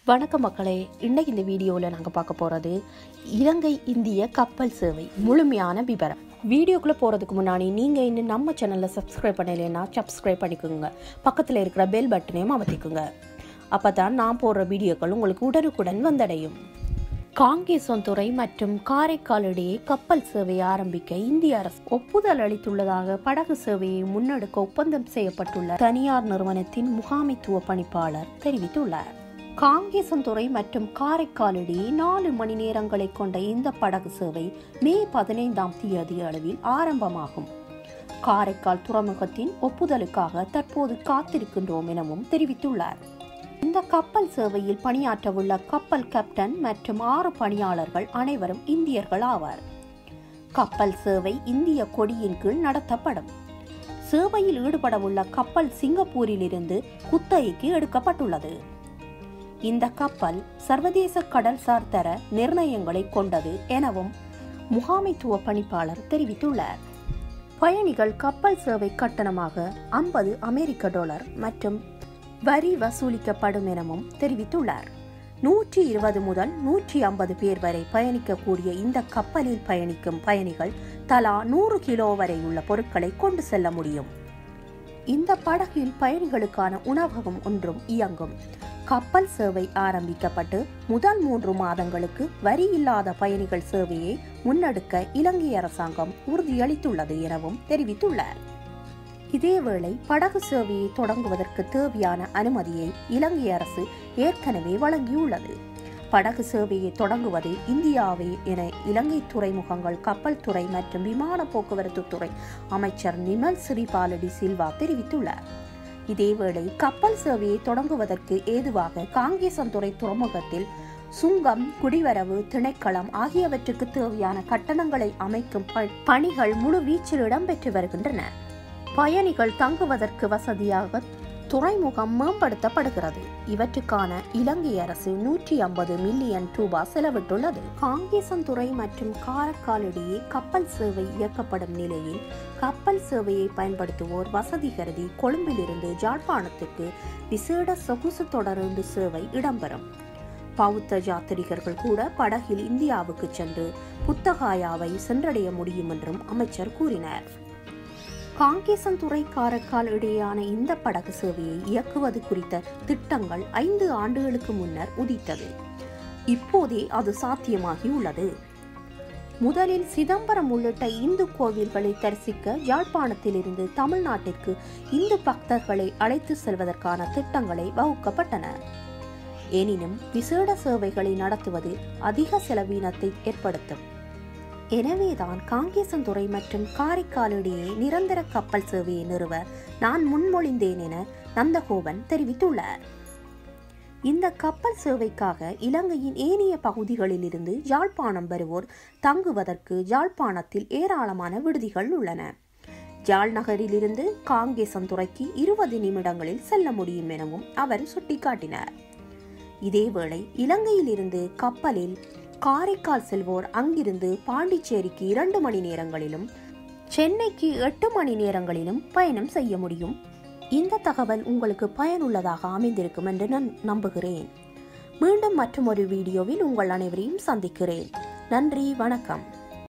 வணக்கம் மக்களே இன்னைக்கு இந்த வீடியோவில் நாங்கள் பார்க்க போகிறது இலங்கை இந்திய கப்பல் சேவை முழுமையான விவரம் வீடியோக்குள்ளே போகிறதுக்கு முன்னாடி நீங்கள் இன்னும் நம்ம சேனலில் சப்ஸ்கிரைப் பண்ணலைன்னா சப்ஸ்கிரைப் பண்ணிக்கோங்க பக்கத்தில் இருக்கிற பெல் பட்டனையும் அமர்த்திக்கோங்க அப்போ தான் நான் போடுற வீடியோக்கள் உங்களுக்கு உடனுக்குடன் வந்தடையும் காங்கேசன்துறை மற்றும் காரைக்கால் இடையே கப்பல் சேவையை ஆரம்பிக்க இந்திய அரசு ஒப்புதல் அளித்துள்ளதாக படகு சேவையை முன்னெடுக்க ஒப்பந்தம் செய்யப்பட்டுள்ள தனியார் நிறுவனத்தின் முகாமைத்துவ பணிப்பாளர் தெரிவித்துள்ளார் காங்கேசன்துறை மற்றும் காரைக்கால் இடையே நாலு மணி நேரங்களை கொண்ட இந்த படகு சேவை மே பதினைந்தாம் தேதி அளவில் ஆரம்பமாகும் காரைக்கால் துறைமுகத்தின் ஒப்புதலுக்காக தற்போது காத்திருக்கின்றோம் எனவும் தெரிவித்துள்ளார் இந்த கப்பல் சேவையில் பணியாற்றவுள்ள கப்பல் கேப்டன் மற்றும் ஆறு பணியாளர்கள் அனைவரும் இந்தியர்கள் ஆவார் கப்பல் சேவை இந்திய கொடியின் கீழ் நடத்தப்படும் சேவையில் ஈடுபடவுள்ள கப்பல் சிங்கப்பூரிலிருந்து குத்தகைக்கு எடுக்கப்பட்டுள்ளது இந்த கப்பல் சர்வதேச கடல்சார் தர நிர்ணயங்களை கொண்டது எனவும் முகாமைத்துவ பணிப்பாளர் தெரிவித்துள்ளார் பயணிகள் கப்பல் சேவை கட்டணமாக ஐம்பது அமெரிக்க டாலர் மற்றும் வரி வசூலிக்கப்படும் எனவும் தெரிவித்துள்ளார் நூற்றி இருபது முதல் நூற்றி ஐம்பது பேர் வரை பயணிக்கக்கூடிய இந்த கப்பலில் பயணிக்கும் பயணிகள் தலா நூறு கிலோ வரை உள்ள பொருட்களை கொண்டு செல்ல முடியும் இந்த படகில் பயணிகளுக்கான உணவகம் ஒன்றும் இயங்கும் கப்பல் சேவை ஆரம்பிக்கப்பட்டு முதல் மூன்று மாதங்களுக்கு வரி இல்லாத பயணிகள் சேவையை முன்னெடுக்க இலங்கை அரசாங்கம் உறுதியளித்துள்ளது எனவும் தெரிவித்துள்ளார் இதேவேளை படகு சேவையை தொடங்குவதற்கு தேவையான அனுமதியை இலங்கை அரசு ஏற்கனவே வழங்கியுள்ளது படகு சேவையை தொடங்குவது இந்தியாவை என இலங்கை துறைமுகங்கள் கப்பல் துறை மற்றும் விமான போக்குவரத்து துறை அமைச்சர் நிமல் சிறிபாலடி சில்வா தெரிவித்துள்ளார் இதேவேளை கப்பல் சேவையை தொடங்குவதற்கு ஏதுவாக காங்கேசன்துறை துறைமுகத்தில் சுங்கம் குடிவரவு திணைக்களம் ஆகியவற்றுக்கு தேவையான கட்டணங்களை அமைக்கும் பணிகள் முழு வீச்சில் இடம்பெற்று வருகின்றன பயணிகள் தங்குவதற்கு வசதியாக துறைமுகம் மேம்படுத்தப்படுகிறது இவற்றுக்கான இலங்கை அரசு நூற்றி ஐம்பது மில்லியன் ரூபாய் செலவிட்டுள்ளது காங்கேசன்துறை மற்றும் காரைக்கால் இடையே கப்பல் சேவை இயக்கப்படும் நிலையில் கப்பல் சேவையை பயன்படுத்துவோர் வசதி கருதி கொழும்பிலிருந்து ஜாழ்ப்பாணத்துக்கு விசேட சொகுசு தொடருந்து சேவை இடம்பெறும் பௌத்த யாத்திரிகர்கள் கூட படகில் இந்தியாவுக்கு சென்று புத்தகாயாவை சென்றடைய முடியும் என்றும் அமைச்சர் கூறினார் காங்கேசன்துறை காரைக்கால் இடையேயான இந்த படகு சேவையை இயக்குவது குறித்த திட்டங்கள் ஐந்து ஆண்டுகளுக்கு முன்னர் உதித்தது இப்போதே அது சாத்தியமாகி உள்ளது முதலில் சிதம்பரம் உள்ளிட்ட இந்து கோவில்களை தரிசிக்க யாழ்ப்பாணத்திலிருந்து தமிழ்நாட்டிற்கு இந்து பக்தர்களை அழைத்து செல்வதற்கான திட்டங்களை வகுக்கப்பட்டன எனினும் விசேட சேவைகளை நடத்துவது அதிக செலவீனத்தை ஏற்படுத்தும் எனவேதான் காங்கேசன்துறை மற்றும் காரைக்கால் இடையே நிரந்தர கப்பல் சேவையை நிறுவ நான் முன்மொழிந்தேன் என நந்தகோபன் தெரிவித்துள்ளார் இந்த கப்பல் சேவைக்காக இலங்கையின் ஏனைய பகுதிகளில் இருந்து யாழ்ப்பாணம் வருவோர் தங்குவதற்கு யாழ்ப்பாணத்தில் ஏராளமான விடுதிகள் உள்ளன யாழ் நகரிலிருந்து காங்கேசன்துறைக்கு இருபது நிமிடங்களில் செல்ல முடியும் எனவும் அவர் சுட்டிக்காட்டினார் இதேவேளை இலங்கையிலிருந்து கப்பலில் காரைக்கால் செல்வோர் அங்கிருந்து பாண்டிச்சேரிக்கு இரண்டு மணி நேரங்களிலும் சென்னைக்கு எட்டு மணி நேரங்களிலும் பயணம் செய்ய முடியும் இந்த தகவல் உங்களுக்கு பயனுள்ளதாக அமைந்திருக்கும் என்று நான் நம்புகிறேன் மீண்டும் மற்றும் ஒரு வீடியோவில் உங்கள் அனைவரையும் சந்திக்கிறேன் நன்றி வணக்கம்